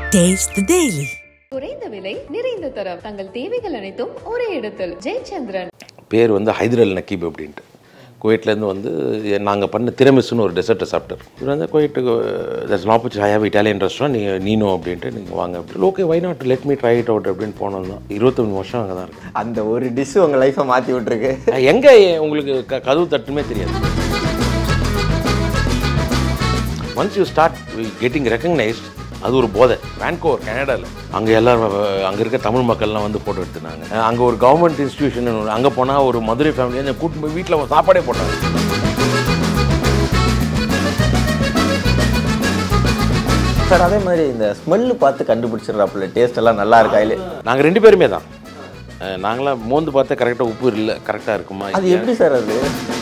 Taste the Daily. குறைந்த விலை நிறைந்த தரம் தங்கள் தேவைகள் அனைத்தும் ஒரே இடத்தில் ஜெயச்சந்திரன் பேர் வந்து ஹைதரல் நக்கீப் அப்படின்ட்டு குவைட்லேருந்து வந்து நாங்கள் பண்ண திரமிஸ்னு ஒரு டெசர்ட்டை சாப்பிட்டார் இவர் வந்து குவைட்டுக்கு that's an opportunity I have Italian restaurant நீங்கள் நீனோ அப்படின்ட்டு நீங்கள் வாங்க அப்படி okay why not let me try it out அப்படின்னு போனோம் தான் இருபத்தொன்று வருஷம் அங்கே தான் இருக்கு அந்த ஒரு டிஷ் உங்கள் லைஃப்பை மாற்றி விட்ருக்கு எங்கே உங்களுக்கு க கதவு தட்டுமே தெரியாது once you start getting recognised அது ஒரு போதை வேன்கோர் கனடாவில் அங்கே எல்லாரும் அங்கே இருக்க தமிழ் மக்கள்லாம் வந்து ஃபோட்டோ எடுத்துனாங்க அங்கே ஒரு கவர்மெண்ட் இன்ஸ்டியூஷன் அங்கே போனால் ஒரு மதுரை ஃபேமிலி அந்த கூட்டு போய் வீட்டில் சாப்பாடே போட்டாங்க சார் அதே மாதிரி இந்த ஸ்மெல்லு பார்த்து கண்டுபிடிச்சிடுறாப்புல டேஸ்ட் எல்லாம் நல்லா இருக்கா இல்லை நாங்கள் ரெண்டு பேருமே தான் அஹ் நாங்களாம் மோந்து பார்த்தா கரெக்டாக உப்பு இல்லை கரெக்டாக இருக்குமா அது எப்படி சார் அது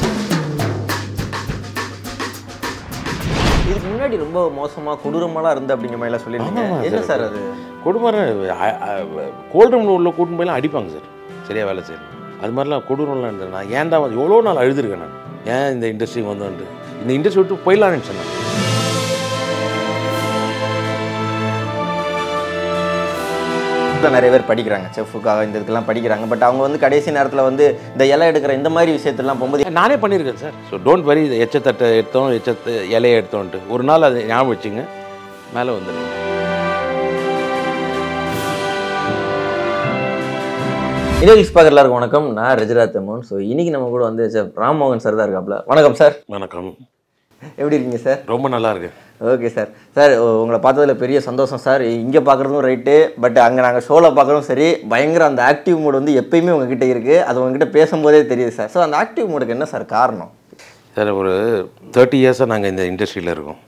இதுக்கு முன்னாடி ரொம்ப மோசமா கொடூரமாலாம் இருந்து அப்படிங்கிற மாதிரிலாம் சொல்லியிருந்தீங்க என்ன சார் அது கொடுமர கோல்ட் ரூமில் உள்ள கூட்டின்னு போயெல்லாம் அடிப்பாங்க சார் சரியா வேலை செய்யணும் அது மாதிரிலாம் கொடூரம்லாம் இருந்தது நான் ஏன்டா வந்து எவ்வளோ நாள் அழுதுருக்கேன் நான் ஏன் இந்த இண்டஸ்ட்ரிக்கு வந்தோன்ட்டு இந்த இண்டஸ்ட்ரி விட்டு போயிடலான்னு சொன்னேன் இப்போ நிறைய பேர் படிக்கிறாங்க செஃப்புக்காக இந்த இதுக்கெல்லாம் படிக்கிறாங்க பட் அவங்க வந்து கடைசி நேரத்தில் வந்து இந்த இலை எடுக்கிற இந்த மாதிரி விஷயத்தெல்லாம் போகும்போது நானே பண்ணியிருக்கேன் சார் ஸோ டோன்ட் வரி எச்சத்தட்டை எடுத்தோம் எச்சத்தை இலையை எடுத்தோன்ட்டு ஒரு நாள் அதை ஞாபகம் வச்சுங்க மேலே வந்துடுங்க இன்டர்வியூஸ் பார்க்குற எல்லாருக்கும் வணக்கம் நான் ரஜிரா தெம்மன் ஸோ இன்னைக்கு நம்ம கூட வந்து chef ராம்மோகன் சார் தான் இருக்காப்ல வணக்கம் சார் வணக்கம் எப்படி இருக்கீங்க சார் ரொம்ப நல்லா இருக்கு ஓகே சார் சார் உங்களை பார்த்ததுல பெரிய சந்தோஷம் சார் இங்கே பார்க்குறதும் ரைட்டு பட் அங்கே நாங்கள் ஷோவில் பார்க்குறதும் சரி பயங்கர அந்த ஆக்டிவ் மோட் வந்து எப்பயுமே உங்ககிட்ட இருக்குது அது உங்ககிட்ட பேசும்போதே தெரியுது சார் ஸோ அந்த ஆக்டிவ் மோடுக்கு என்ன சார் காரணம் சார் ஒரு தேர்ட்டி இயர்ஸாக நாங்கள் இந்த இண்டஸ்ட்ரியில் இருக்கோம்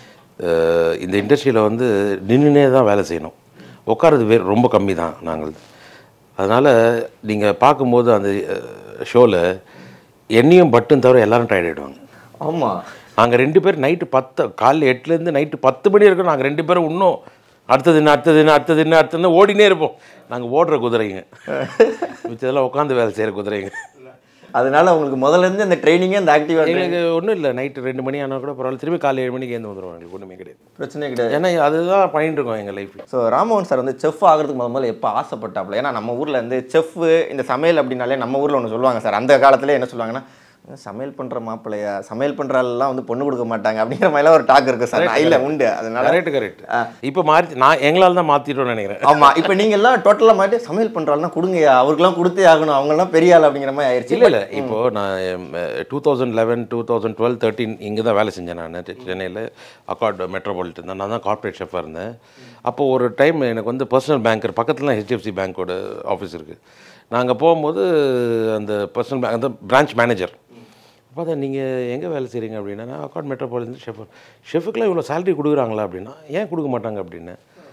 அஹ் இந்த இண்டஸ்ட்ரியில் வந்து நின்றுனே தான் வேலை செய்யணும் உட்காரது வே ரொம்ப கம்மி தான் நாங்கள் அதனால் நீங்கள் பார்க்கும்போது அந்த ஷோவில் என்னையும் பட்டும் தவிர எல்லாரும் டயர்ட் ஆகிடுவாங்க ஆமாம் நாங்கள் ரெண்டு பேர் நைட்டு பத்து காலைல எட்டுலேருந்து நைட்டு பத்து மணி வரைக்கும் நாங்கள் ரெண்டு பேரும் இன்னும் அடுத்தது என்ன அடுத்தது என்ன அடுத்தது என்ன அடுத்தது ஓடினே இருப்போம் நாங்கள் ஓடுற குதிரைங்க மிச்சதெல்லாம் உட்காந்து வேலை செய்கிற குதிரைங்க அதனால உங்களுக்கு முதல்ல இருந்து அந்த ட்ரைனிங்கே அந்த ஆக்டிவ் எங்களுக்கு ஒன்றும் இல்லை நைட்டு ரெண்டு மணி ஆனால் கூட பரவாயில்ல திரும்பி காலை ஏழு மணிக்கு ஏந்து வந்துடுவோம் எங்களுக்கு ஒன்றுமே கிடையாது பிரச்சனை கிடையாது ஏன்னா அதுதான் பண்ணிட்டு இருக்கோம் எங்கள் லைஃப்பில் ஸோ ராமோகன் சார் வந்து செஃப் ஆகிறதுக்கு முத முதல்ல எப்போ ஆசைப்பட்டாப்புல ஏன்னா நம்ம ஊரில் வந்து செஃப் இந்த சமையல் அப்படின்னாலே நம்ம ஊரில் ஒன்று சொல்லுவாங்க சார் அந்த காலத்துல என்ன சொல்லுவாங்கன்னா சமையல் பண்ணுற மாப்பிள்ளையா சமையல் பண்ணுறாலாம் வந்து பொண்ணு கொடுக்க மாட்டாங்க அப்படிங்கிற மாதிரிலாம் ஒரு டாக் இருக்கு சார் இல்லை உண்டு அதனால கரெக்ட் கரெக்ட் இப்போ மாறி நான் எங்களால் தான் மாற்றிட்டோம்னு நினைக்கிறேன் ஆமா இப்போ நீங்க எல்லாம் டோட்டலாக மாட்டி சமையல் பண்றாள்னா கொடுங்கய்யா அவருக்கெல்லாம் கொடுத்தே ஆகணும் அவங்கெல்லாம் பெரிய ஆள் அப்படிங்கிற மாதிரி ஆயிடுச்சு இல்லை இல்லை இப்போது நான் two thousand eleven two thousand twelve thirteen இங்கே தான் வேலை செஞ்சேன் நான் சென்னையில் அக்கார்ட் மெட்ரோபாலிட்டன் தான் நான் தான் கார்ப்பரேட் ஷெஃபாக இருந்தேன் அப்போது ஒரு டைம் எனக்கு வந்து பர்சனல் பேங்கர் பக்கத்தில் ஹெச்டிஎஃப்சி பேங்க்கோட ஆஃபீஸ் இருக்குது நாங்கள் போகும்போது அந்த பர்சனல் பேங்க் அந்த பிரான்ச் மேனேஜர் பார்த்தா நீங்கள் எங்கே வேலை செய்கிறீங்க அப்படின்னா நான் அக்கார்ட் மெட்ரோபாலிட்டன் ஷெஃப் ஷெஃபுக்கெலாம் இவ்வளோ சேலரி கொடுக்குறாங்களா அப்படின்னா ஏன் கொடுக்க மாட்டாங்க அப்படின்னு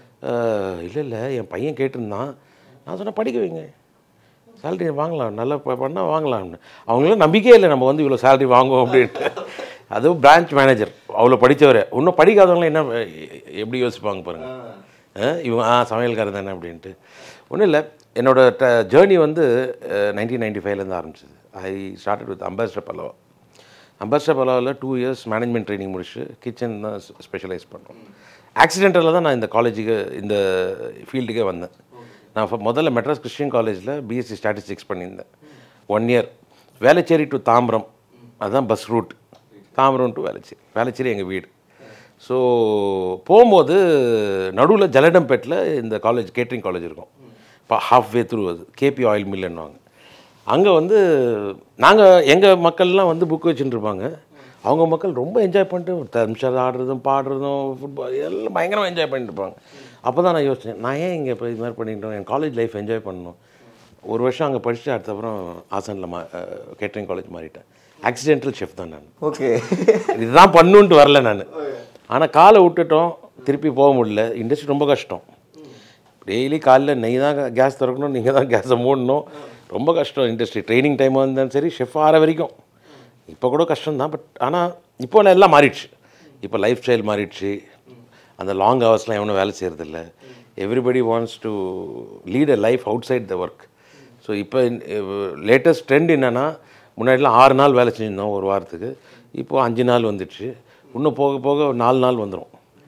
இல்லை இல்லை என் பையன் கேட்டிருந்தான் நான் சொன்னேன் படிக்க வைங்க சேலரி வாங்கலாம் நல்லா ப- பண்ணா வாங்கலாம்னு அவங்களும் நம்பிக்கையே இல்லை நம்ம வந்து இவ்வளோ சேலரி வாங்குவோம் அப்படின்ட்டு அதுவும் பிரான்ச் மேனேஜர் அவ்வளோ படித்தவர் இன்னும் படிக்காதவங்களாம் என்ன எ- எப்படி யோசிப்பாங்க பாருங்க ஆ, இவன் ஆ சமையல்காரன் தானே அப்படின்ட்டு ஒன்றும் இல்லை என்னோட ட ஜேர்னி வந்து நைன்டீன் நைன்டி ஃபைவ்லேருந்து ஆரம்பிச்சது I started with Ambassador Pallava Ambassador பல்லாவில் டூ இயர்ஸ் மேனேஜ்மெண்ட் ட்ரைனிங் முடிச்சு கிச்சன் தான் ஸ்பெஷலைஸ் பண்ணோம் ஆக்சிடென்டலில் தான் நான் இந்த காலேஜுக்கு இந்த ஃபீல்டுக்கே வந்தேன் நான் ஃப- முதல்ல மெட்ராஸ் கிறிஸ்டியன் காலேஜில் பிஎஸ்சி ஸ்டாட்டிஸ்டிக்ஸ் பண்ணியிருந்தேன் one year Velachery to Tambaram அதுதான் bus route Tambaram to Velachery Velachery எங்கள் வீடு ஸோ போகும்போது நடுவில் ஜலடம்பேட்டில் இந்த காலேஜ் கேட்ரிங் காலேஜ் இருக்கும் இப்போ ஹாஃப் வே த்ரூ அது கேபி ஆயில் மில்லுன்னுவாங்க அங்கே வந்து நாங்கள் எங்கள் மக்கள்லாம் வந்து புக் வச்சுட்டு இருப்பாங்க அவங்க மக்கள் ரொம்ப என்ஜாய் பண்ணிட்டு தம்ஷர் ஆடுறதும் பாடுறதும் ஃபுட்பால் எல்லாம் பயங்கரமாக என்ஜாய் பண்ணிட்டு இருப்பாங்க அப்போ தான் நான் யோசித்தேன் நான் ஏன் இங்கே இப்போ இது மாதிரி பண்ணிட்டோம் என் காலேஜ் லைஃப் என்ஜாய் பண்ணணும் ஒரு வருஷம் அங்கே படிச்சுட்டு அடுத்தப்புறம் ஆசனில் மா கேட்ரிங் காலேஜ் மாறிட்டேன் ஆக்சிடென்டல் ஷெஃப் தான் நான் ஓகே இதுதான் பண்ணுன்ட்டு வரல நான் ஆனால் காலை விட்டுட்டோம் திருப்பி போக முடியல இண்டஸ்ட்ரி ரொம்ப கஷ்டம் டெய்லி காலைல நெய் தான் கேஸ் திறக்கணும் நீங்கள் தான் கேஸை மூடணும் ரொம்ப கஷ்டம் இண்டஸ்ட்ரி ட்ரைனிங் டைமாக இருந்தாலும் சரி ஷெஃப் ஆகிற வரைக்கும் இப்போ கூட கஷ்டம் தான் பட் ஆனால் இப்போ எல்லாம் மாறிடுச்சு இப்போ லைஃப் ஸ்டைல் மாறிடுச்சு அந்த லாங் ஹவர்ஸ்லாம் எவனும் வேலை செய்கிறதில்ல everybody wants to lead a life outside the work so இப்போ லேட்டஸ்ட் ட்ரெண்ட் என்னென்னா முன்னாடிலாம் ஆறு நாள் வேலை செஞ்சிருந்தோம் ஒரு வாரத்துக்கு இப்போது அஞ்சு நாள் வந்துடுச்சு இன்னும் போக போக நாலு நாள் வந்துடும்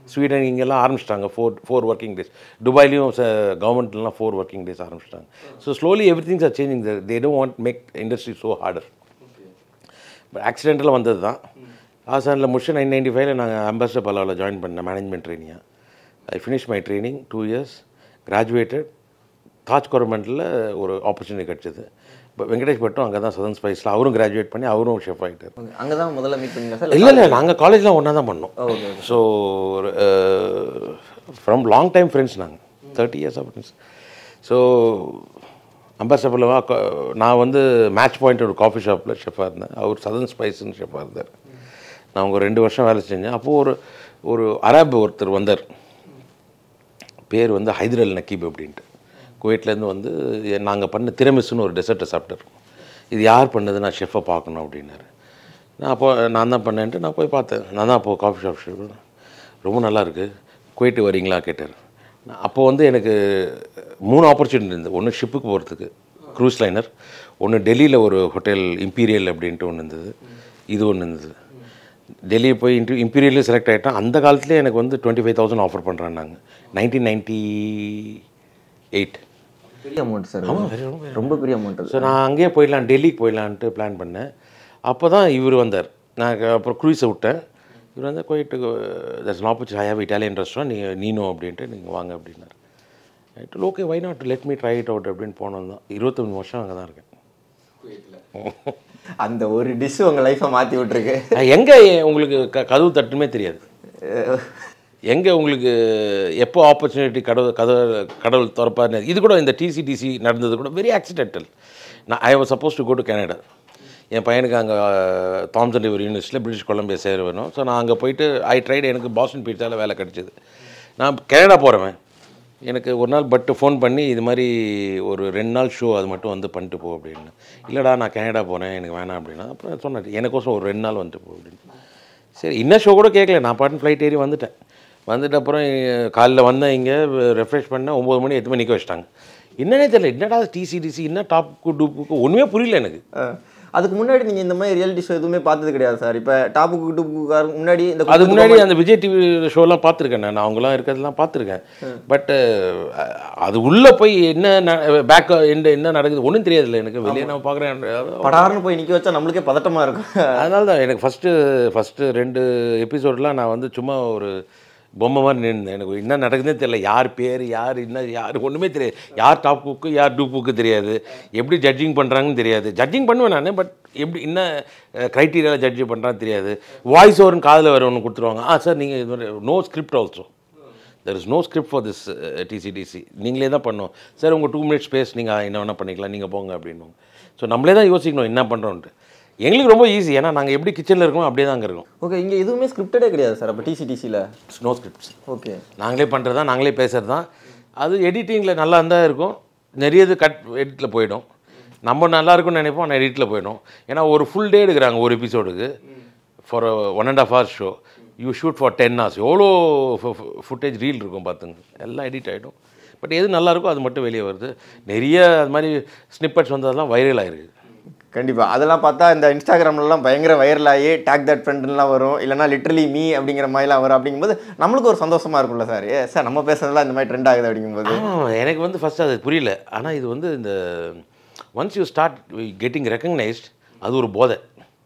ஸ்வீடன் இங்கெல்லாம் ஆரம்பிச்சிட்டாங்க ஃபோர் ஃபோர் ஒர்க்கிங் டேஸ் துபாய்லையும் கவர்மெண்ட்லாம் ஃபோர் ஒர்க்கிங் டேஸ் ஆரம்பிச்சிட்டாங்க so slowly every things are changing they don't want make industry so harder but ஆக்சிடென்ட்டில் வந்தது தான் ஆசானில் முடிச்சு நைன் நைன்டி ஃபைவ்ல நாங்கள் அம்பாசிடர் பல்லாவில் ஜாயின் பண்ணேன் மேனேஜ்மெண்ட் ட்ரைனிங்காக I finish my training two years graduated Taj கவர்மெண்ட்டில் ஒரு ஆப்பர்ச்சுனிட்டி கிடச்சிது இப்போ வெங்கடேஷ் பட்டும் அங்கே தான் சதன் ஸ்பைஸில் அவரும் கிராஜுவேட் பண்ணி அவரும் ஷெஃப் ஆகிட்டார் அங்கே தான் முதல்ல மீட் பண்ணீங்களா சார் இல்லை இல்லை நாங்கள் காலேஜில் ஒன்றா தான் பண்ணோம் okay so from long time friends நாங்கள் thirty years of friends so அம்பாசபிளவா நான் வந்து மேட்ச் பாயிண்ட் ஒரு காஃபி ஷாப்பில் ஷெஃபாக இருந்தேன் அவர் சதன் ஸ்பைஸ்னு ஷெஃபாக இருந்தார் நான் அவங்க ரெண்டு வருஷம் வேலை செஞ்சேன் அப்போது ஒரு ஒரு அரப் ஒருத்தர் வந்தார் பேர் வந்து ஹைதர் அல் நக்கீப் அப்படின்ட்டு குவைட்லேருந்து வந்து நாங்கள் பண்ண திரமிசுன்னு ஒரு டெசர்ட்டை சாப்பிட்டார் இது யார் பண்ணது நான் ஷெஃப்பை பார்க்கணும் அப்படின்னாரு நான் அப்போ நான் தான் பண்ணேன்ட்டு நான் போய் பார்த்தேன் நான் தான் அப்போது காஃபி ஷாப் ஷெஃப் ரொம்ப நல்லா இருக்கு குவைட்டு வரீங்களா கேட்டார் நான் அப்போ வந்து எனக்கு மூணு ஆப்பர்ச்சுனிட்டி இருந்தது ஒன்று ஷிப்புக்கு போகிறதுக்கு க்ரூஸ் லைனர் ஒன்று டெல்லியில் ஒரு ஹோட்டல் இம்பீரியல் அப்படின்ட்டு ஒன்று இருந்தது இது ஒன்று இருந்தது டெல்லி போய் இன்டர் இம்பீரியலே செலக்ட் ஆகிட்டேன் அந்த காலத்துலேயே எனக்கு வந்து டுவெண்ட்டி ஃபைவ் தௌசண்ட் ஆஃபர் பண்ணுறாங்க நைன்டீன் நைன்ட்டி எயிட் பெரிய அமௌண்ட் சார் ரொம்ப பெரிய அமௌண்ட் அது ஸோ நான் அங்கேயே போயிடலாம் டெல்லிக்கு போயிடலான்ட்டு பிளான் பண்ணேன் அப்போ தான் இவர் வந்தார் நான் அப்புறம் க்ரூஸை விட்டேன் இவர் வந்து போயிட்டு that's an opportunity I have Italian restaurant நீங்கள் நீனோ அப்படின்ட்டு நீங்கள் வாங்க அப்படின்னாரு right okay why not let me try it out அப்படின்னு போனது தான் இருபத்தொன்று வருஷம் அங்கே தான் இருக்கேன் அந்த ஒரு டிஷ் உங்கள் லைஃப்பை மாற்றி விட்டுருக்கு எங்கே உங்களுக்கு க கதவு தட்டுமே தெரியாது எங்கே உங்களுக்கு எப்போ ஆப்பர்ச்சுனிட்டி கடவுள் கதவு கடவுள் திறப்பார்னு இது கூட இந்த டிசிடிசி நடந்தது கூட வெரி ஆக்சிடென்டல் நான் I was suppose to go to Canada என் பையனுக்கு அங்கே தாம்சன் ரிவர் யூனிவர்சிட்டியில் பிரிட்டிஷ் கொலம்பியா சேர வேணும் ஸோ நான் அங்கே போயிட்டு ஐ ட்ரைடு எனக்கு பாஸ்டன் பீட்சாவில் வேலை கிடச்சிது நான் கனடா போகிறவன் எனக்கு ஒரு நாள் பட்டு ஃபோன் பண்ணி இது மாதிரி ஒரு ரெண்டு நாள் ஷோ அது மட்டும் வந்து பண்ணிட்டு போ அப்படின்னு இல்லைடா நான் கனடா போகிறேன் எனக்கு வேணாம் அப்படின்னா அப்புறம் சொன்னேன் எனக்கோசம் ஒரு ரெண்டு நாள் வந்துட்டு போ அப்படின்னு சரி இன்னும் ஷோ கூட கேட்கல நான் பாட்டு ஃப்ளைட் ஏறி வந்துட்டேன் வந்துட்டு அப்புறம் காலைல வந்தேன் இங்கே ரெஃப்ரெஷ் பண்ணேன் ஒம்பது மணி எட்டு மணி நிற்க வச்சிட்டாங்க என்னன்னே தெரியல என்னடா டிசிடிசி என்ன டாப்புக்கு டூப்புக்கு ஒன்றுமே புரியல எனக்கு அஹ், அதுக்கு முன்னாடி நீங்கள் இந்த மாதிரி ரியாலிட்டி ஷோ எதுவுமே பார்த்தது கிடையாது சார் இப்போ டாப்புக்கு டூப்புக்கு முன்னாடி இந்த அதுக்கு முன்னாடி அந்த விஜய் டிவி ஷோலாம் பார்த்துருக்கேன் நான் அவங்களாம் இருக்கிறதெல்லாம் பார்த்துருக்கேன் பட் அது உள்ளே போய் என்ன பேக் என்ன என்ன நடக்குது ஒன்றும் தெரியாதுல்ல எனக்கு வெளியே நான் பார்க்குறேன் படார்னு போய் நிற்க வச்சா நம்மளுக்கே பதட்டமாக இருக்கும் அதனால தான் எனக்கு ஃபஸ்ட்டு ஃபஸ்ட்டு ரெண்டு எபிசோட்லாம் நான் வந்து சும்மா ஒரு பொம்மை மாதிரி நின்றேன் எனக்கு என்ன நடக்குதுன்னே தெரியல யார் பேர் யார் என்ன யார் ஒன்றுமே தெரியாது யார் டாப் குக்கு யார் டூ குக்கு தெரியாது எப்படி ஜட்ஜிங் பண்ணுறாங்கன்னு தெரியாது ஜட்ஜிங் பண்ணுவேன் நான் பட் எப்படி என்ன க்ரைட்டீரியாவில் ஜட்ஜ் பண்ணுறான்னு தெரியாது வாய்ஸ் ஓவர்னு காதில் வேறு ஒன்று கொடுத்துருவாங்க ஆ சார் நீங்கள் இது மாதிரி no script also there is no script for this DCDC நீங்களே தான் பண்ணோம் சார் உங்கள் டூ மினிட்ஸ் ஸ்பேஸ் நீங்கள் என்ன வேணால் பண்ணிக்கலாம் நீங்கள் போங்க அப்படின்னுவாங்க ஸோ நம்மளே தான் யோசிக்கணும் என்ன பண்ணுறோன்ட்டு எங்களுக்கு ரொம்ப ஈஸி ஏன்னா நாங்கள் எப்படி கிச்சனில் இருக்கோம் அப்படியே தான் அங்கே இருக்கோம் ஓகே இங்கே எதுவுமே ஸ்கிரிப்டடே கிடையாது சார் அப்போ டிசிடிசியில் நோ ஸ்கிரிப்ட்ஸ் ஓகே நாங்களே பண்ணுறது தான் நாங்களே பேசுகிறது தான் அது எடிட்டிங்கில் நல்லா இருந்தால் இருக்கும் நிறையது கட் எடிட்டில் போயிடும் நம்ம நல்லா இருக்கும்னு நினைப்போம் ஆனால் எடிட்டில் போயிடும் ஏன்னா ஒரு ஃபுல் டே எடுக்கிறாங்க ஒரு எபிசோடுக்கு for one and half hours show you shoot for ten hours எவ்வளோ ஃபுட்டேஜ் ரீல் இருக்கும் பார்த்துங்க எல்லாம் எடிட் ஆகிடும் பட் எது நல்லா இருக்கோ அது மட்டும் வெளியே வருது நிறைய அது மாதிரி ஸ்னிப்பட்ஸ் வந்ததெல்லாம் வைரல் ஆயிருக்கு கண்டிப்பாக அதெல்லாம் பார்த்தா இந்த இன்ஸ்டாகிராம்லலாம் பயங்கர வைரல் ஆகி டேக் தட் ஃப்ரெண்ட்லாம் வரும் இல்லைனா லிட்ரலி மீ அப்படிங்கிற மாதிரிலாம் வரும் அப்படிங்கும்போது நம்மளுக்கு ஒரு சந்தோஷமா இருக்கும்ல சார் ஏ சார் நம்ம பேசுறதுலாம் இந்த மாதிரி ட்ரெண்ட் ஆகுது அப்படிங்கும்போது ஆமாம் எனக்கு வந்து ஃபஸ்ட்டு அது புரியல ஆனால் இது வந்து இந்த once you start getting recognised அது ஒரு போதை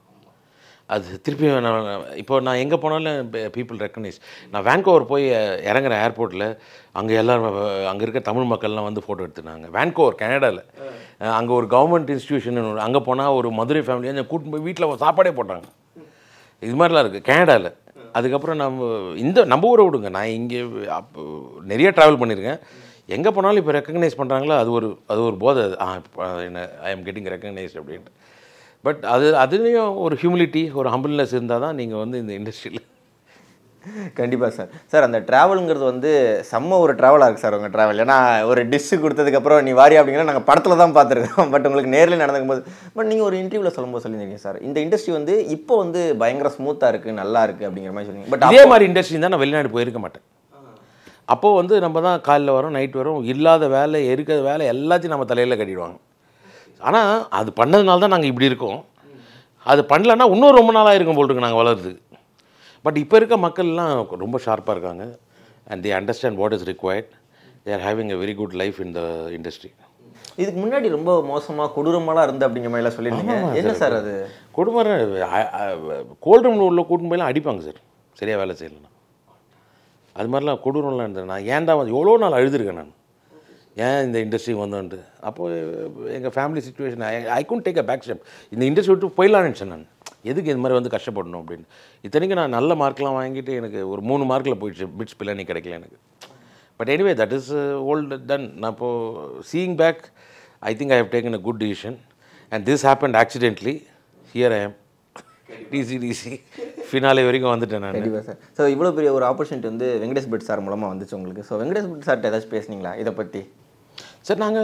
அது திருப்பி நான் இப்போ நான் எங்கே போனாலும் பீப்புள் ரெக்கக்னைஸ் நான் வேன்கோவர் போய் இறங்குறேன் ஏர்போர்ட்டில் அங்கே எல்லாரும் அங்கே இருக்க தமிழ் மக்கள்லாம் வந்து ஃபோட்டோ எடுத்துனாங்க வேன்கோவர் கனடாவில் அங்கே ஒரு கவர்மெண்ட் இன்ஸ்டியூஷன் அங்கே போனால் ஒரு மதுரை ஃபேமிலி வந்து கூட்டிட்டு போய் வீட்டில் சாப்பாடே போட்டாங்க இது மாதிரிலாம் இருக்குது கனடாவில் அதுக்கப்புறம் நம்ம இந்த நம்ம ஊரை விடுங்க நான் இங்கே அப்போ நிறைய ட்ராவல் பண்ணியிருக்கேன் எங்கே போனாலும் இப்போ ரெக்கக்னைஸ் பண்ணுறாங்களோ அது ஒரு அது ஒரு போதை அது. ஆ இப்போ என்ன ஐ எம் கெட்டிங் ரெக்கக்னைஸ்ட் அப்படின்ட்டு பட் அது அதுலேயும் ஒரு ஹியூமிலிட்டி ஒரு ஹம்பிள்னஸ் இருந்தால் தான் நீங்கள் வந்து இந்த இண்டஸ்ட்ரியில் கண்டிப்பாக சார் சார் அந்த ட்ராவலுங்கிறது வந்து செம்ம ஒரு ட்ராவலாக இருக்குது சார் உங்கள் ட்ராவல் ஏன்னா ஒரு டிஷ்ஷு கொடுத்ததுக்கப்புறம் நீ வாரி அப்படிங்கிற நாங்கள் படத்தில் தான் பார்த்துருக்கோம் பட் உங்களுக்கு நேரில் நடந்துக்கும் போது பட் நீங்கள் ஒரு இன்டர்வியூவில் சொல்லும்போது சொல்லியிருந்தீங்க சார் இந்த இண்டஸ்ட்ரி வந்து இப்போ வந்து பயங்கர ஸ்மூத்தாக இருக்குது நல்லா இருக்குது அப்படிங்கிற மாதிரி சொன்னீங்க பட் இதே மாதிரி இண்டஸ்ட்ரி தான் நான் வெளிநாடு போயிருக்க மாட்டேன் அப்போது வந்து நம்ம தான் காலைல வரோம் நைட் வரோம் இல்லாத வேலை இருக்கிற வேலை எல்லாத்தையும் நம்ம தலையில் கட்டிடுவாங்க ஆனால் அது பண்ணதுனால தான் நாங்கள் இப்படி இருக்கோம் அது பண்ணலன்னா இன்னும் ரொம்ப நாளாக இருக்கும் போல் இருக்கு நாங்கள் வளருது பட் இப்போ இருக்க மக்கள்லாம் ரொம்ப ஷார்ப்பாக இருக்காங்க and the understand what is required they are having a very good life in the industry இதுக்கு முன்னாடி ரொம்ப மோசமா கொடூரமாலாம் இருந்து அப்படிங்கிற மாதிரிலாம் சொல்லியிருந்தீங்க என்ன சார் அது குடும்பம் கோல்ட் ரூமில் உள்ள கூட்டும் போயெல்லாம் அடிப்பாங்க சார் சரியாக வேலை செய்யலைன்னா அது மாதிரிலாம் கொடூரம்லாம் இருந்தது நான் ஏன்டா வந்து எவ்வளோ நாள் அழுதுருக்கேன் நான் ஏன் இந்த இண்டஸ்ட்ரி வந்தோன்ட்டு அப்போது எங்கள் family situation I I could take a back step இந்த இண்டஸ்ட்ரி விட்டு போயிடலான்னு நினச்சேன் நான் எதுக்கு இந்த மாதிரி வந்து கஷ்டப்படணும் அப்படின்னு இத்தனைக்கும் நான் நல்ல மார்க்லாம் வாங்கிட்டு எனக்கு ஒரு மூணு மார்க்கில் போயிடுச்சு பிட்ஸ் பிள்ளைனி கிடைக்கல எனக்கு but anyway that is old done நான் இப்போது seeing back I think I have taken a good decision and this happen accidentally here I am DC DC finale வரைக்கும் வந்துட்டேன் நான் கண்டிப்பாக சார் ஸோ இவ்வளோ பெரிய ஒரு ஆப்பர்ச்சுனிட்டி வந்து வெங்கடேஷ் பட் சார் மூலமாக வந்துச்சு உங்களுக்கு ஸோ வெங்கடேஷ் பட் சார்கிட்ட ஏதாச்சும் பேசுனீங்களா இதை பற்றி சார் நாங்கள்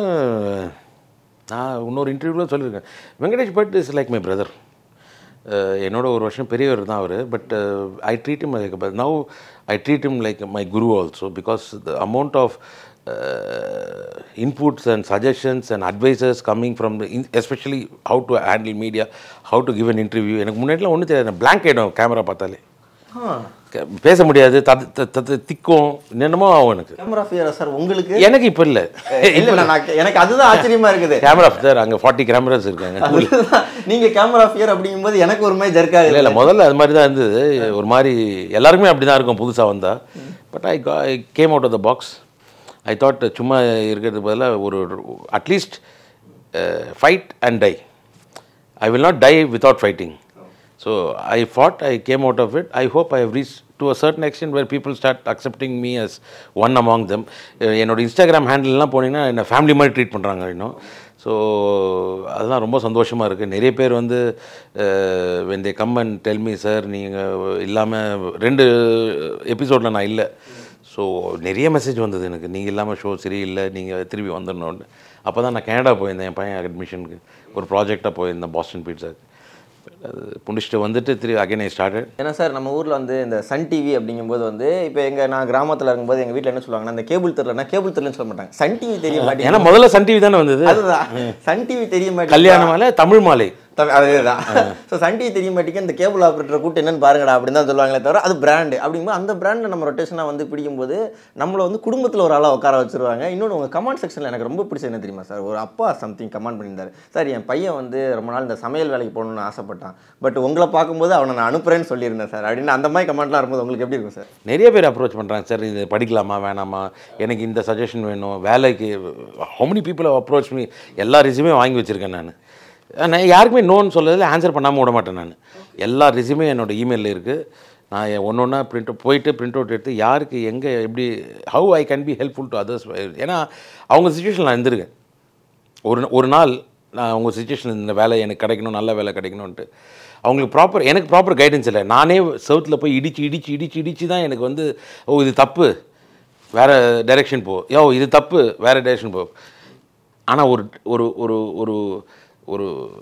நான் இன்னொரு இன்டர்வியூவில் சொல்லியிருக்கேன் Venkatesh but is like my brother என்னோட ஒரு வருஷம் பெரியவர் தான் அவர் but I treat him like now I treat him like my guru also because the amount of inputs and suggestions and advisers coming from especially how to handle media how to give an interview எனக்கு முன்னாடிலாம் ஒன்றும் தெரியாது blank ஆகிடும் camera பார்த்தாலே க- பேச முடியாது தத்து த- தத்து திக்கும் என்னென்னமோ ஆகும் எனக்கு கேமரா ஃபியரா சார் உங்களுக்கு எனக்கு இப்போ இல்லை இல்ல இல்ல, நான் கே- எனக்கு அதுதான் ஆச்சரியமா இருக்குது கேமரா சார் அங்கே ஃபார்ட்டி கேமராஸ் இருக்காங்க அதுதான். நீங்க கேமரா ஃபியர் அப்படிங்கும்போது எனக்கு ஒரு மாதிரி ஜர்க்காக இல்லை இல்லை முதல்ல அது மாதிரி தான் இருந்தது ஒரு மாதிரி எல்லாருக்குமே அப்படி தான் இருக்கும் புதுசாக வந்தால் but I I came out of the box I thought சும்மா இருக்கிறதுக்கு பதிலாக ஒரு at least fight and die I will not die without fighting so I fought I came out of it I hope I have reach to a certain extent where people start accepting me as one among them என்னோட Instagram ஹேண்டில்லாம் போனீங்கன்னா என்னை family மாதிரி treat பண்ணுறாங்க இன்னும் so அதெல்லாம் ரொம்ப சந்தோஷமாக இருக்குது நிறைய பேர் வந்து when they come and tell me sir நீங்கள் இல்லாமல் ரெண்டு எபிசோடில் நான் இல்லை ஸோ நிறைய மெசேஜ் வந்தது எனக்கு நீங்கள் இல்லாமல் ஷோ சரியில்லை நீங்கள் திரும்பி வந்துடணும்னு அப்போ தான் நான் கனடா போயிருந்தேன் என் பையன் அட்மிஷனுக்கு ஒரு ப்ராஜெக்டாக போயிருந்தேன் பாஸ்டன் பீட்ஸாக்கு அது புண்டிச்சிட்டு வந்துட்டு திரும்பி அகைன் ஐ ஸ்டார்டட் ஏன்னா சார் நம்ம ஊரில் வந்து இந்த சன் டிவி அப்படிங்கும்போது வந்து இப்போ எங்கள் நான் கிராமத்தில் இருக்கும்போது எங்கள் வீட்டில் என்ன சொல்லுவாங்கன்னா இந்த கேபிள் தெரியலனா கேபிள் தெரியலன்னு சொல்ல மாட்டாங்க சன் டிவி தெரிய ஏன்னா மாட்டேங்குது முதல்ல சன் டிவி தானே வந்தது அதுதான் சன் டிவி தெரிய மாட்டேங்குது கல்யாண மாலை தமிழ் மாலை தமிழ் அதேதான் ஸோ சன் டிவி தெரிய மாட்டேங்க இந்த கேபிள் ஆப்ரேட்டரை கூட்டு என்னன்னு பாருங்கடா அப்படின்னு தான் சொல்லுவாங்களே தவிர அது பிராண்டு அப்படிங்கும்போது அந்த பிராண்டில் நம்ம ரொட்டேஷனாக வந்து பிடிக்கும்போது நம்மளை வந்து குடும்பத்தில் ஒரு ஆளாக உட்கார வச்சிருவாங்க இன்னொன்று உங்கள் கமெண்ட் செக்ஷனில் எனக்கு ரொம்ப பிடிச்சது என்ன தெரியுமா சார் ஒரு அப்பா சம்திங் கமெண்ட் பண்ணியிருந்தாரு சார் என் பையன் வந்து ரொம்ப நாள் இந்த சமையல் வேலைக்கு போகணும்னு ஆசைப்பட்டான் பட் உங்களை பார்க்கும்போது அவனை நான் அனுப்புறேன்னு சொல்லியிருந்தேன் சார் அப்படின்னு அந்த மாதிரி கமெண்ட்லாம் இருக்கும்போது உங்களுக்கு எப்படி இருக்கும் சார் நிறைய பேர் அப்ரோச் பண்ணுறாங்க சார் இது படிக்கலாமா வேணாமா எனக்கு இந்த சஜஷன் வேணும் வேலைக்கு how many people have approached me எல்லா ரெசியூமே வாங்கி வச்சுருக்கேன் நான் நான் யாருக்குமே நோன்னு சொல்லதில் ஆன்சர் பண்ணாமல் விட மாட்டேன் நான் எல்லா ரெசியூமே என்னோட இமெயிலில் இருக்குது நான் ஒன்று ஒன்றா பிரிண்ட் போயிட்டு பிரிண்ட் அவுட் எடுத்து யாருக்கு எங்கே எப்படி how I can be helpful to others ஏன்னா அவங்க சுச்சுவேஷன் நான் இருந்திருக்கேன் ஒரு ஒரு நாள் நான் உங்கள் சுச்சுவேஷன் இந்த வேலை எனக்கு கிடைக்கணும் நல்ல வேலை கிடைக்கணும்ன்ட்டு அவங்களுக்கு ப்ராப்பர் எனக்கு ப்ராப்பர் கைடன்ஸ் இல்லை நானே சவுத்தில் போய் இடிச்சு இடிச்சு இடிச்சு இடிச்சு தான் எனக்கு வந்து ஓ இது தப்பு வேறு டைரெக்ஷன் போ யோ இது தப்பு வேறு டைரெக்ஷன் போ ஆனால் ஒரு ஒரு ஒரு ஒரு ஒரு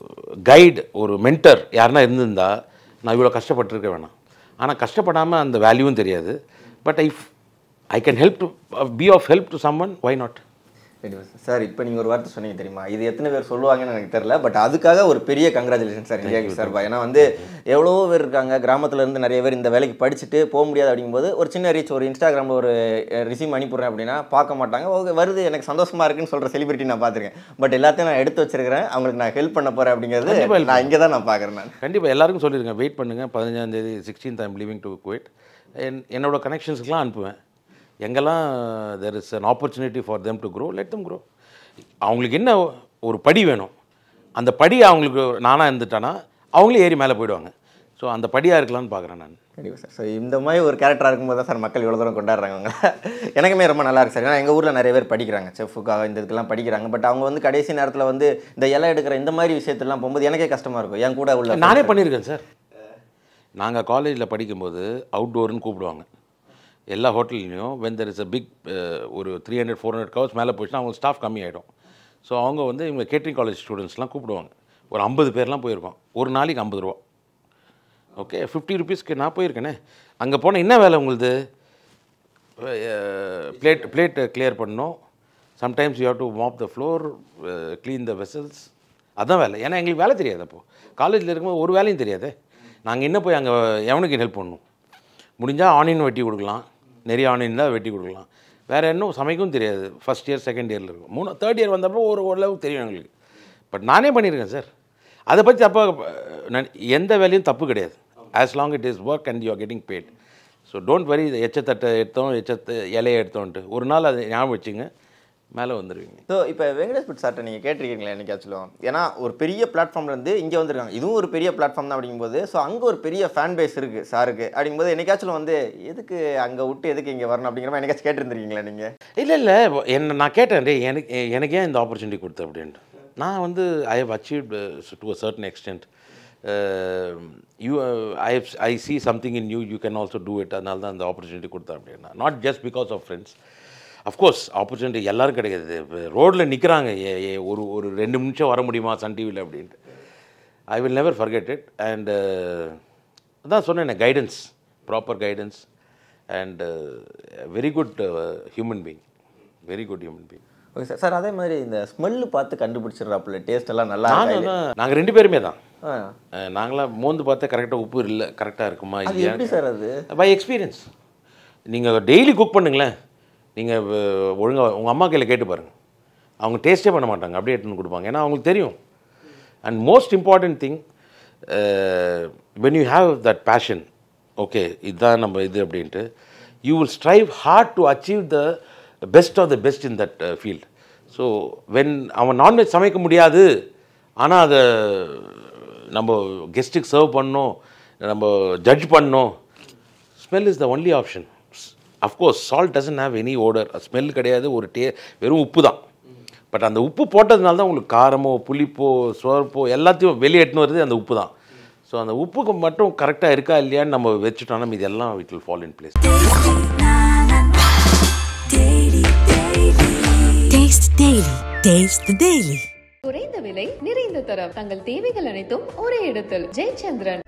கைடு ஒரு மென்டர் யாருன்னா இருந்திருந்தா நான் இவ்வளோ கஷ்டப்பட்டிருக்க வேணாம் ஆனால் கஷ்டப்படாமல் அந்த வேல்யூவும் தெரியாது but I I can help to be of help to someone why not sir இப்போ நீங்கள் ஒரு வார்த்தை சொன்னீங்க தெரியுமா இது எத்தனை பேர் சொல்லுவாங்கன்னு எனக்கு தெரியல பட் அதுக்காக ஒரு பெரிய கங்க்ராச்சுலேஷன் சார் இந்தியாவுக்கு சார் ஏன்னா வந்து எவ்வளோ பேர் இருக்காங்க கிராமத்துல இருந்து நிறைய பேர் இந்த வேலைக்கு படிச்சுட்டு போக முடியாது அப்படிங்கும்போது ஒரு சின்ன ரீச் ஒரு இன்ஸ்டாகிராமில் ஒரு ரிசீம் அனுப்பிடுறேன் அப்படின்னா பார்க்க மாட்டாங்க ஓகே வருது எனக்கு சந்தோஷமா இருக்குன்னு சொல்கிற செலிபிரிட்டி நான் பார்த்துருக்கேன் பட் எல்லாத்தையும் நான் எடுத்து வச்சிருக்கிறேன் அவங்களுக்கு நான் ஹெல்ப் பண்ண போகிறேன் கண்டிப்பா அப்படிங்கிறது help நான் இங்கே தான் நான் பார்க்குறேன் நான் கண்டிப்பாக எல்லாருக்கும் சொல்லியிருக்கேன் வெயிட் பண்ணுங்கள் பதினஞ்சாம் தேதி sixteenth I'm leaving to Kuwait என் என்னோட கனெக்ஷன்ஸ்க்குலாம் அனுப்புவேன் எங்கெல்லாம் there is an opportunity for them to grow let them grow அவங்களுக்கு என்ன ஒரு படி வேணும் அந்த படி அவங்களுக்கு நானாக இருந்துட்டேன்னா அவங்களே ஏறி மேலே போயிடுவாங்க ஸோ அந்த படியாக இருக்கலாம்னு பார்க்குறேன் நான் கண்டிப்பாக சார் ஸோ இந்த மாதிரி ஒரு கேரக்டராக இருக்கும்போது தான் சார் மக்கள் இவ்வளோ தூரம் கொண்டாடுறாங்க அவங்க எனக்குமே ரொம்ப நல்லா இருக்கு சார் ஏன்னா எங்கள் ஊரில் நிறைய பேர் படிக்கிறாங்க செஃப்புக்காக இந்த இதுக்கெல்லாம் படிக்கிறாங்க பட் அவங்க வந்து கடைசி நேரத்தில் வந்து இந்த இலை எடுக்கிற இந்த மாதிரி விஷயத்தெல்லாம் போகும்போது எனக்கே கஷ்டமாக இருக்கும் என் கூட உள்ள நானே பண்ணியிருக்கேன் சார் நாங்கள் காலேஜில் படிக்கும்போது அவுட்டோர்னு கூப்பிடுவாங்க எல்லா ஹோட்டல்லையும் when there is a big ஒரு three hundred four hundred covers மேலே போச்சுன்னா அவங்க ஸ்டாஃப் கம்மியாயிடும் ஸோ அவங்க வந்து இவங்க கேட்ரிங் காலேஜ் ஸ்டூடெண்ட்ஸ்லாம் கூப்பிடுவாங்க ஒரு ஐம்பது பேர்லாம் போயிருக்கோம் ஒரு நாளைக்கு ஐம்பது ரூபா ஓகே ஃபிஃப்டி ருபீஸ்க்கு நான் போயிருக்கேனே அங்கே போனால் என்ன வேலை உங்களுது பிளேட் பிளேட் கிளியர் பண்ணணும் sometimes you have to mop the floor clean the vessels அதான் வேலை ஏன்னா எங்களுக்கு வேலை தெரியாது அப்போது காலேஜில் இருக்கும்போது ஒரு வேலையும் தெரியாதே நாங்கள் என்ன போய் அங்கே எவனுக்கு ஹெல்ப் பண்ணணும் முடிஞ்சால் ஆனியன் வெட்டி கொடுக்கலாம் நிறைய ஆனியன் தான் வெட்டி கொடுக்கலாம் வேறு இன்னும் சமைக்கவும் தெரியாது ஃபஸ்ட் இயர் செகண்ட் இயரில் இருக்கும் மூணு தேர்ட் இயர் வந்தப்போ ஒரு ஓரளவுக்கு தெரியும் எங்களுக்கு பட் நானே பண்ணியிருக்கேன் சார் அதை பற்றி தப்பாக நான் எந்த வேலையும் தப்பு கிடையாது as long it is work and you are getting paid so don't worry எச்சத்தட்டை எடுத்தோம் எச்சத்தை இலையை எடுத்தோன்ட்டு ஒரு நாள் அதை ஞாபகம் வச்சுங்க மேலே வந்துடுவீங்க ஸோ இப்போ வெங்கடேஷ் பட் சார்ட்ட நீங்கள் கேட்டிருக்கீங்களா என்னைக்காச்சும் ஏன்னா ஒரு பெரிய பிளாட்ஃபார்ம்லேருந்து இங்கே வந்திருக்காங்க இதுவும் ஒரு பெரிய பிளாட்ஃபார்ம் தான் அப்படிங்கும்போது ஸோ அங்கே ஒரு பெரிய ஃபேன் பேஸ் இருக்குது சாருக்கு அப்படிங்கும்போது என்னைக்காச்சும் வந்து எதுக்கு அங்கே விட்டு எதுக்கு இங்கே வரணும் அப்படிங்கிற மாதிரி என்னைக்காச்சும் கேட்டிருந்துருக்கீங்களா நீங்கள் இல்லை இல்லை என்ன நான் கேட்டேன் டேய் எனக்கு எனக்கு ஏன் இந்த ஆப்பர்ச்சுனிட்டி கொடுத்த அப்படின்ட்டு நான் வந்து I have achieve to a certain extent you I I see something in you you can also do it அதனால தான் இந்த ஆப்பர்ச்சுனிட்டி கொடுத்தேன் அப்படின்னா not just because of friends of course opportunity எல்லாரும் கிடைக்காது ரோட்டில் நிற்கிறாங்க ஒரு ஒரு ரெண்டு நிமிஷம் வர முடியுமா சன் டிவியில் அப்படின்ட்டு I will never forget it and அதான் சொன்னேன் guidance proper guidance and very good human being very good human being okay sir sir அதே மாதிரி இந்த ஸ்மெல்லு பார்த்து கண்டுபிடிச்சிடுறாப்புல டேஸ்ட் எல்லாம் நல்லா நாங்கள் இருக்கா தான் நாங்கள் ரெண்டு பேருமே தான் ஆ. அஹ், நாங்களாம் மோந்து பார்த்தா கரெக்டாக உப்பு இல்லை கரெக்டாக இருக்குமா அது இல்லையா எப்படி சார் அது பை எக்ஸ்பீரியன்ஸ் நீங்கள் டெய்லி குக் பண்ணுங்களேன் நீங்கள் ஒழுங்காக உங்கள் அம்மா கையில் கேட்டு பாருங்கள் அவங்க டேஸ்ட்டே பண்ண மாட்டாங்க அப்படியே எடுத்துன்னு கொடுப்பாங்க ஏன்னா அவங்களுக்கு தெரியும் and most important thing when you have that passion okay இதுதான் நம்ம இது அப்படின்ட்டு you will strive hard to achieve the best of the best in that field so when அவன் நான்வெஜ் சமைக்க முடியாது ஆனால் அதை நம்ம கெஸ்ட்டுக்கு சர்வ் பண்ணணும் நம்ம ஜட்ஜ் பண்ணணும் smell is the only option of course salt doesn't have any odour smell கிடையாது ஒரு டே வெறும் உப்பு தான் பட் அந்த உப்பு போட்டதுனால தான் உங்களுக்கு காரமோ புளிப்போ சுவர்ப்போ எல்லாத்தையும் வெளியே எடுத்துன்னு வருது அந்த உப்பு தான் ஸோ அந்த உப்புக்கு மட்டும் கரெக்டாக இருக்கா இல்லையான்னு நம்ம வச்சுட்டோம்னா இது எல்லாம் it will fall in place Taste Daily. Taste the Daily. குறைந்த விலை நிறைந்த தரம் தங்கள் தேவைகள் அனைத்தும் ஒரே இடத்தில் ஜெயச்சந்திரன்